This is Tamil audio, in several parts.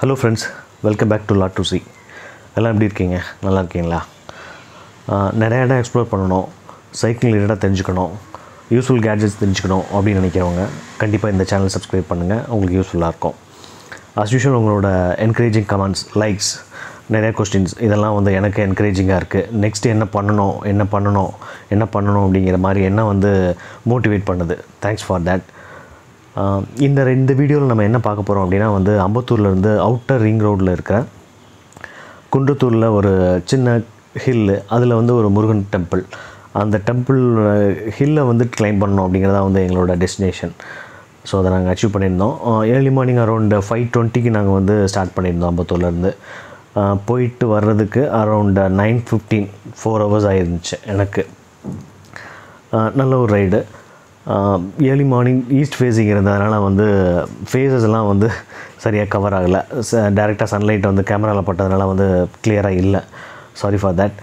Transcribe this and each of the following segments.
hello friends welcome back to lot to see எல்லாம் எப்படி இருக்கீங்க நல்லா இருக்கீங்களா ஆஹ் நிறைய இடம் எக்ஸ்ப்ளோர் பண்ணணும் சைக்கிள் ரிலேட்டடாக தெரிஞ்சுக்கணும் யூஸ்ஃபுல் கேட்ஜெட்ஸ் தெரிஞ்சுக்கணும் அப்படின்னு நினைக்கிறவங்க கண்டிப்பாக இந்த சேனல் சப்ஸ்கிரைப் பண்ணுங்கள் உங்களுக்கு யூஸ்ஃபுல்லாக இருக்கும் அஸ் யூஷுவல் உங்களோட என்கரேஜிங் கமெண்ட்ஸ் லைக்ஸ் நிறைய கொஸ்டின்ஸ் இதெல்லாம் வந்து எனக்கு என்கரேஜிங்காக இருக்குது நெக்ஸ்ட் என்ன பண்ணணும் என்ன பண்ணணும் என்ன பண்ணணும் அப்படிங்கிற மாதிரி என்ன வந்து மோட்டிவேட் பண்ணுது தேங்க்ஸ் ஃபார் தேட் ஆஹ் இந்த ரெண்டு வீடியோவில் நம்ம என்ன பார்க்க போகிறோம் அப்படின்னா வந்து அம்பத்தூர்லேருந்து அவுட்டர் ரிங் ரோட்டில் இருக்கிற குன்றத்தூரில் ஒரு சின்ன ஹில்லு அதில் வந்து ஒரு முருகன் டெம்பிள் அந்த டெம்பிள் ஹில்லை வந்து கிளைம் பண்ணணும் அப்படிங்கிறதா வந்து எங்களோட டெஸ்டினேஷன் ஸோ அதை நாங்கள் அச்சீவ் பண்ணியிருந்தோம் ஏர்லி மார்னிங் அரௌண்ட் ஃபைவ் டுவெண்ட்டிக்கு நாங்கள் வந்து ஸ்டார்ட் பண்ணியிருந்தோம் அம்பத்தூர்லேருந்து போயிட்டு வர்றதுக்கு around nine fifteen four hours ஆயிருந்துச்சு எனக்கு ஆஹ் நல்ல ஒரு ride early morning east facing இருந்ததுனால வந்து ஃபேஸஸ் எல்லாம் வந்து சரியாக கவர் ஆகலை டேரெக்டாக சன்லைட் வந்து கேமராவில் பட்டதுனால வந்து கிளியராக இல்லை சாரி ஃபார் தட்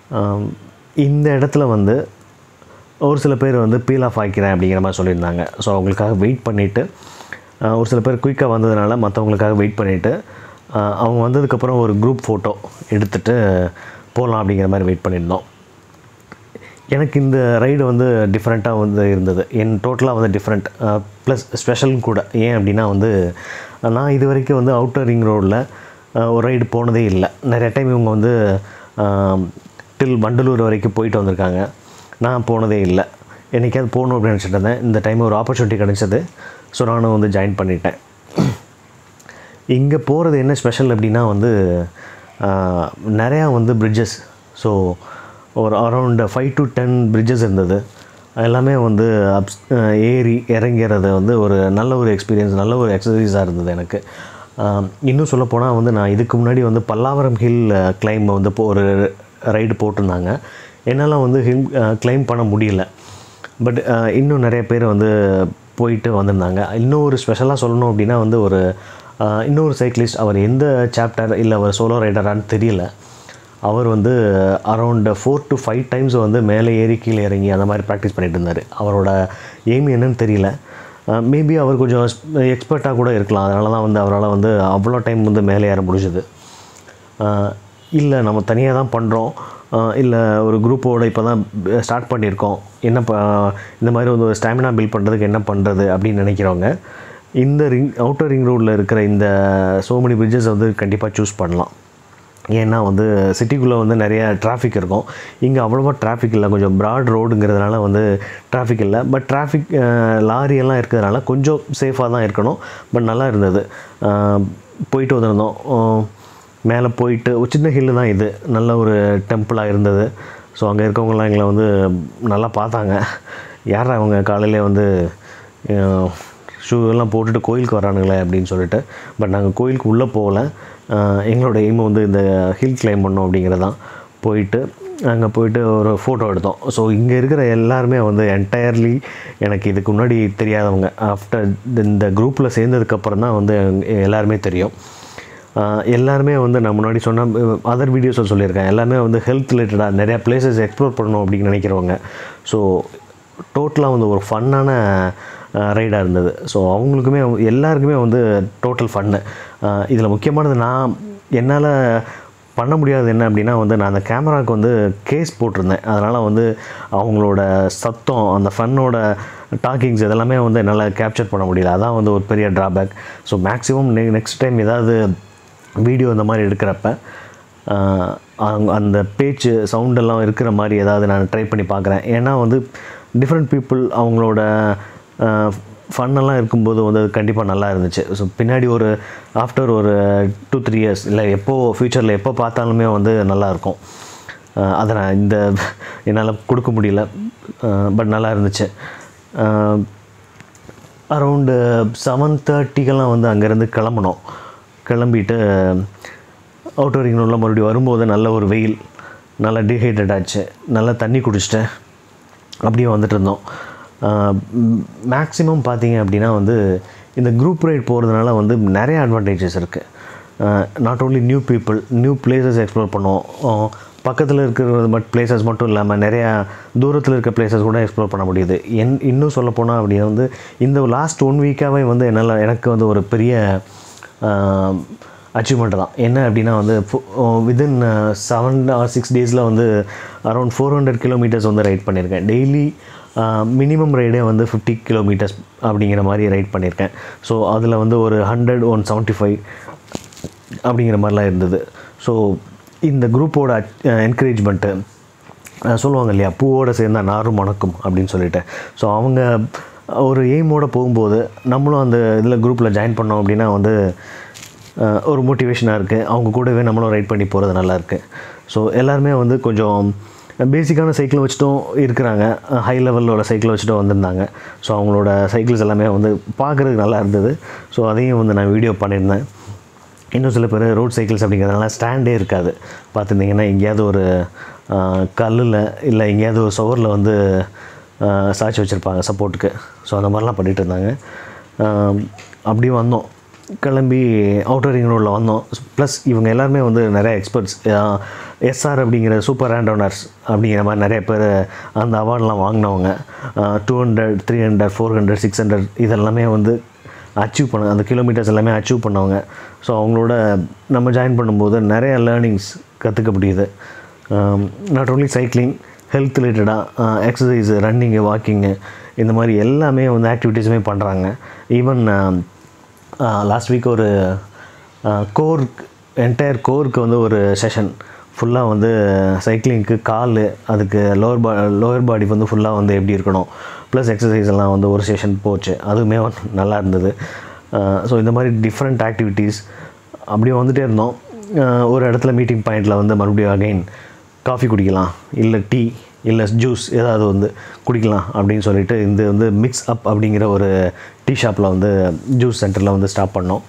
இந்த இடத்துல வந்து ஒரு சில பேர் வந்து பீல் ஆஃப் ஆக்கிக்கிறேன் அப்படிங்கிற மாதிரி சொல்லியிருந்தாங்க ஸோ அவங்களுக்காக வெயிட் பண்ணிவிட்டு ஒரு சில பேர் குயிக்காக வந்ததுனால மற்றவங்களுக்காக வெயிட் பண்ணிவிட்டு அவங்க வந்ததுக்கப்புறம் ஒரு குரூப் ஃபோட்டோ எடுத்துகிட்டு போகலாம் அப்படிங்கிற மாதிரி வெயிட் பண்ணியிருந்தோம் எனக்கு இந்த ரைடு வந்து டிஃப்ரெண்ட்டாக வந்து இருந்தது என் டோட்டலாக வந்து டிஃப்ரெண்ட் ப்ளஸ் ஸ்பெஷலும் கூட ஏன் அப்படின்னா வந்து நான் இது வரைக்கும் வந்து அவுட்டர் ரிங் ரோடில் ஒரு ரைடு போனதே இல்லை நிறைய டைம் இவங்க வந்து டில் வண்டலூர் வரைக்கும் போயிட்டு வந்திருக்காங்க நான் போனதே இல்லை என்றைக்காவது போகணும் அப்படின்னு நினச்சிட்டு இருந்தேன் இந்த டைம் ஒரு ஆப்பர்ச்சுனிட்டி கிடச்சிது ஸோ நானும் வந்து ஜாயின் பண்ணிட்டேன் இங்கே போகிறது என்ன ஸ்பெஷல் அப்படின்னா வந்து ஆஹ், நிறையா வந்து பிரிட்ஜஸ் ஸோ ஒரு around five to ten bridges இருந்தது எல்லாமே வந்து அப்ஸ் ஆஹ், ஏறி இறங்கிறது வந்து ஒரு நல்ல ஒரு எக்ஸ்பீரியன்ஸ் நல்ல ஒரு எக்ஸசைஸாக இருந்தது எனக்கு ஆஹ், இன்னும் சொல்லப்போனால் வந்து நான் இதுக்கு முன்னாடி வந்து பல்லாவரம் ஹில் கிளைம் வந்து இப்போ ஒரு ரைடு போட்டிருந்தாங்க என்னால் வந்து ஹில் கிளைம் பண்ண முடியல பட் இன்னும் நிறைய பேர் வந்து போயிட்டு வந்திருந்தாங்க இன்னும் ஒரு ஸ்பெஷலாக சொல்லணும் அப்படின்னா வந்து ஒரு அஹ், இன்னொரு சைக்கிளிஸ்ட் அவர் எந்த சாப்டர் இல்லை அவர் சோலோ ரைடரான்னு தெரியல அவர் வந்து around four to five times வந்து மேலே ஏறி கீழே இறங்கி அந்த மாதிரி ப்ராக்டிஸ் பண்ணிட்டு இருந்தார் அவரோட எய்ம் என்னன்னு தெரியல மேபி அவர் கொஞ்சம் எக்ஸ்பர்ட்டாக கூட இருக்கலாம் அதனால தான் வந்து அவரால் வந்து அவ்வளோ டைம் வந்து மேலே ஏற முடிஞ்சுது இல்லை நம்ம தனியாக தான் பண்ணுறோம் இல்லை ஒரு குரூப்போட இப்போ தான் ஸ்டார்ட் பண்ணியிருக்கோம் என்ன ப இந்த மாதிரி வந்து ஒரு ஸ்டாமினா பில்ட் பண்ணுறதுக்கு என்ன பண்ணுறது அப்படின்னு நினைக்கிறவங்க இந்த ரிங் அவுட்டர் ரிங் ரோடில் இருக்கிற இந்த so many bridges வந்து கண்டிப்பாக சூஸ் பண்ணலாம் ஏன்னா வந்து சிட்டிக்குள்ளே வந்து நிறைய டிராஃபிக் இருக்கும் இங்கே அவ்வளோவா டிராஃபிக் இல்லை கொஞ்சம் ப்ராட் ரோடுங்கிறதுனால வந்து டிராஃபிக் இல்லை பட் டிராஃபிக் லாரி எல்லாம் இருக்கிறதுனால கொஞ்சம் சேஃபாக தான் இருக்கணும் பட் நல்லா இருந்தது அஹ், போயிட்டு வந்திருந்தோம் அஹ், மேலே போயிட்டு ஒரு சின்ன ஹில்லு தான் இது நல்ல ஒரு டெம்பிளாக இருந்தது ஸோ அங்கே இருக்கவங்கலாம் எங்களை வந்து நல்லா பார்த்தாங்க யார் அவங்க காலையிலே வந்து ஷூ எல்லாம் போட்டுட்டு கோயிலுக்கு வரானுங்களே அப்படின்னு சொல்லிட்டு பட் நாங்கள் கோயிலுக்கு உள்ளே போகல அஹ் எங்களோட எய்ம் வந்து இந்த ஹில் கிளைம் பண்ணோம் அப்படிங்கிறது தான் போயிட்டு அங்கே போயிட்டு ஒரு ஃபோட்டோ எடுத்தோம் ஸோ இங்கே இருக்கிற எல்லாருமே வந்து என்டையர்லி எனக்கு இதுக்கு முன்னாடி தெரியாதவங்க ஆஃப்டர் இந்த குரூப்பில் சேர்ந்ததுக்கப்புறம் தான் வந்து எல்லாருமே தெரியும் ஆஹ் எல்லாருமே வந்து நான் முன்னாடி சொன்ன அதர் வீடியோஸில் சொல்லியிருக்கேன் எல்லாமே வந்து ஹெல்த் ரிலேட்டடாக நிறையா பிளேசஸ் எக்ஸ்ப்ளோர் பண்ணணும் அப்படின்னு நினைக்கிறவங்க ஸோ டோட்டலாக வந்து ஒரு ஃபன்னான ரைடாக இருந்தது ஸோ அவங்களுக்குமே வந்து- எல்லாருக்குமே வந்து டோட்டல் ஃபன்னு இதில் முக்கியமானது நான் என்னால் பண்ண முடியாது என்ன அப்படின்னா வந்து நான் அந்த கேமராவுக்கு வந்து கேஸ் போட்டிருந்தேன் அதனால் வந்து அவங்களோட சத்தம் அந்த ஃபன்னோட டாக்கிங்ஸ் இதெல்லாமே வந்து என்னால் கேப்சர் பண்ண முடியல அதான் வந்து ஒரு பெரிய ட்ராபேக் ஸோ மேக்ஸிமம் நெ நெக்ஸ்ட் டைம் ஏதாவது வீடியோ இந்த மாதிரி எடுக்கிறப்ப ஆஹ், அவங்க அந்த பேச்சு சவுண்டெல்லாம் இருக்கிற மாதிரி ஏதாவது நான் ட்ரை பண்ணி பார்க்குறேன் ஏன்னா வந்து டிஃப்ரெண்ட் பீப்புள் அவங்களோட ஃபன்னெல்லாம் இருக்கும்போது வந்து அது கண்டிப்பாக நல்லா இருந்துச்சு ஸோ பின்னாடி ஒரு ஆஃப்டர் ஒரு டூ த்ரீ இயர்ஸ் இல்லை எப்போ ஃப்யூச்சரில் எப்போ பார்த்தாலுமே வந்து நல்லாயிருக்கும் அதை நான் இந்த என்னால் கொடுக்க முடியல பட் நல்லா இருந்துச்சு அரௌண்டு செவன் தேர்ட்டிக்கெல்லாம் வந்து அங்கேருந்து கிளம்புனோம் கிளம்பிட்டு அவுட்டர் ரிங் ரோடில் மறுபடியும் வரும்போது நல்ல ஒரு வெயில் நல்லா டீஹைட்ரேட் ஆச்சு நல்லா தண்ணி குடிச்சிட்டு அப்படியே வந்துட்டு இருந்தோம் மேக்ஸிமம் பார்த்தீங்க அப்படின்னா வந்து இந்த குரூப் ரைட் போகிறதுனால வந்து நிறைய அட்வான்டேஜஸ் இருக்குது not only new people new places explore பண்ணுவோம் பக்கத்தில் இருக்கிறது மட் பிளேசஸ் மட்டும் இல்லாமல் நிறையா தூரத்தில் இருக்க பிளேசஸ் கூட எக்ஸ்ப்ளோர் பண்ண முடியுது என் இன்னும் சொல்ல போனால் அப்படின்னா வந்து இந்த லாஸ்ட் ஒன் வீக்காகவே வந்து என்னால் எனக்கு வந்து ஒரு பெரிய அச்சீவ்மெண்ட் தான் என்ன அப்படின்னா வந்து வித்தின் செவன் ஆர் சிக்ஸ் டேஸில் வந்து அரௌண்ட் ஃபோர் ஹண்ட்ரட் கிலோமீட்டர்ஸ் வந்து ரைட் பண்ணியிருக்கேன் டெய்லி மினிமம் ரைடே வந்து ஃபிஃப்டி கிலோமீட்டர்ஸ் அப்படிங்கிற மாதிரி ரைட் பண்ணியிருக்கேன் ஸோ அதில் வந்து ஒரு ஹண்ட்ரட் ஒன் செவன்ட்டி ஃபைவ் அப்படிங்கிற மாதிரிலாம் இருந்தது ஸோ இந்த குரூப்போட என்கரேஜ்மெண்ட்டு சொல்லுவாங்க இல்லையா பூவோட சேர்ந்தா நாரும் மணக்கும் அப்படின்னு சொல்லிட்டு ஸோ அவங்க ஒரு எய்மோடு போகும்போது நம்மளும் அந்த இதில் குரூப்பில் ஜாயின் பண்ணோம் அப்படின்னா வந்து அஹ், ஒரு மோட்டிவேஷனாக இருக்குது அவங்க கூடவே நம்மளும் ரைட் பண்ணி போகிறது நல்லாயிருக்கு ஸோ எல்லாருமே வந்து கொஞ்சம் பேசிக்கான சைக்கிள் வச்சுட்டும் இருக்கிறாங்க ஹை லெவலோட சைக்கிள் வச்சுட்டும் வந்திருந்தாங்க ஸோ அவங்களோட சைக்கிள்ஸ் எல்லாமே வந்து பார்க்குறதுக்கு நல்லா இருந்தது ஸோ அதையும் வந்து நான் வீடியோ பண்ணியிருந்தேன் இன்னும் சில பேர் ரோட் சைக்கிள்ஸ் அப்படிங்கிறதுனால ஸ்டாண்டே இருக்காது பார்த்துருந்தீங்கன்னா எங்கேயாவது ஒரு கல்லில் இல்லை எங்கேயாவது ஒரு சுவரில் வந்து ஆஹ், சாய்ச்சி வச்சுருப்பாங்க சப்போர்ட்டுக்கு ஸோ அந்த மாதிரிலாம் பண்ணிகிட்டு இருந்தாங்க ஆஹ், அப்படி வந்தோம் கிளம்பி அவுட்டர் ரிங் ரோடில் வந்தோம் ப்ளஸ் இவங்க எல்லாருமே வந்து நிறைய எக்ஸ்பர்ட்ஸ் எஸ்ஆர் அப்படிங்கிற சூப்பர் ஹேண்ட் ஓனர்ஸ் அப்படிங்கிற மாதிரி நிறைய பேர் அந்த அவார்ட்லாம் வாங்கினவங்க two hundred three hundred four hundred six hundred இதெல்லாமே வந்து அச்சீவ் பண்ண அந்த கிலோமீட்டர்ஸ் எல்லாமே அச்சீவ் பண்ணவங்க ஸோ அவங்களோட நம்ம ஜாயின் பண்ணும்போது நிறைய லேர்னிங்ஸ் கற்றுக்க முடியுது நாட் ஓன்லி சைக்கிளிங் ஹெல்த் ரிலேட்டடாக எக்ஸசைஸு ரன்னிங்கு வாக்கிங்கு இந்த மாதிரி எல்லாமே வந்து ஆக்டிவிட்டீஸுமே பண்ணுறாங்க ஈவன் லாஸ்ட் வீக் ஒரு கோர் என்டையர் கோருக்கு வந்து ஒரு செஷன் ஃபுல்லாக வந்து சைக்கிளிங்க்கு கால் அதுக்கு லோவர் பா லோவர் பாடி வந்து ஃபுல்லாக வந்து எப்படி இருக்கணும் ப்ளஸ் எக்ஸசைஸ் எல்லாம் வந்து ஒரு செஷன் போச்சு அதுவுமே வந்து நல்லா இருந்தது ஸோ இந்த மாதிரி டிஃப்ரெண்ட் ஆக்டிவிட்டீஸ் அப்படியே வந்துட்டே இருந்தோம் அஹ் ஒரு இடத்துல மீட்டிங் பாயிண்டில் வந்து மறுபடியும் அகைன் காஃபி குடிக்கலாம் இல்லை டீ இல்லை ஜூஸ் ஏதாவது வந்து குடிக்கலாம் அப்படின்னு சொல்லிட்டு இந்த வந்து மிக்ஸ் அப் அப்படிங்கிற ஒரு டீ ஷாப்பில் வந்து ஜூஸ் சென்டரில் வந்து ஸ்டாப் பண்ணோம்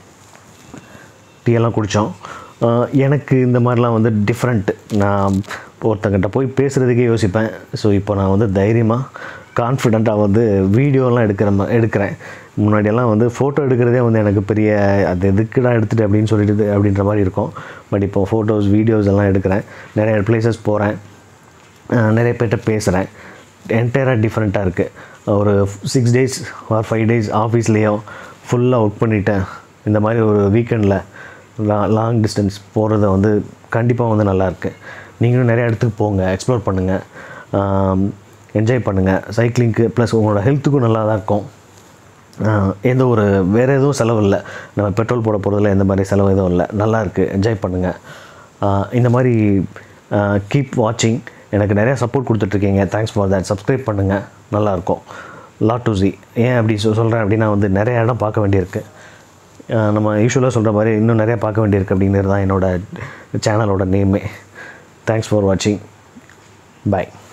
டீ எல்லாம் குடித்தோம் எனக்கு இந்த மாதிரிலாம் வந்து டிஃப்ரெண்ட் நான் ஒருத்தங்கிட்ட போய் பேசுகிறதுக்கே யோசிப்பேன் ஸோ இப்போ நான் வந்து தைரியமாக கான்ஃபிடெண்ட்டாக வந்து வீடியோலாம் எடுக்கிற மா எடுக்கிறேன் முன்னாடியெல்லாம் வந்து ஃபோட்டோ எடுக்கிறதே வந்து எனக்கு பெரிய அது எதுக்குடா எடுத்துகிட்டு அப்படின்னு சொல்லிட்டு அப்படின்ற மாதிரி இருக்கும் பட் இப்போ ஃபோட்டோஸ் வீடியோஸ் எல்லாம் எடுக்கிறேன் நிறைய பிளேசஸ் போகிறேன் நிறைய பேர்கிட்ட பேசுகிறேன் என்டையராக டிஃப்ரெண்ட்டாக இருக்குது ஒரு six days or five days ஆஃபீஸ்லேயோ ஃபுல்லாக ஒர்க் பண்ணிட்டேன் இந்த மாதிரி ஒரு வீக்கெண்டில் லா லாங் டிஸ்டன்ஸ் போகிறது வந்து கண்டிப்பாக வந்து நல்லாயிருக்கு நீங்களும் நிறைய இடத்துக்கு போங்க எக்ஸ்ப்ளோர் பண்ணுங்கள் என்ஜாய் பண்ணுங்கள் சைக்கிளிங்க்கு ப்ளஸ் உங்களோட ஹெல்த்துக்கும் நல்லா தான் இருக்கும் ஆஹ் எந்த ஒரு வேறு எதுவும் செலவு இல்லை நம்ம பெட்ரோல் போட போகிறதுல எந்த மாதிரி செலவு எதுவும் இல்லை நல்லா இருக்குது என்ஜாய் பண்ணுங்கள் ஆஹ் இந்த மாதிரி கீப் வாட்சிங் எனக்கு நிறையா சப்போர்ட் கொடுத்துட்ருக்கீங்க தேங்க்ஸ் ஃபார் தட் சப்ஸ்கிரைப் பண்ணுங்கள் நல்லாயிருக்கும் லாட் டு சி ஏன் அப்படி சொ சொல்கிறேன் அப்படின்னா வந்து நிறைய இடம் பார்க்க வேண்டியிருக்கு ஆஹ் நம்ம யூஸ்வலாக சொல்கிற மாதிரி இன்னும் நிறையா பார்க்க வேண்டியிருக்கு அப்படிங்கிறது தான் என்னோட சேனலோட நேமே தேங்க்ஸ் ஃபார் வாட்சிங் பை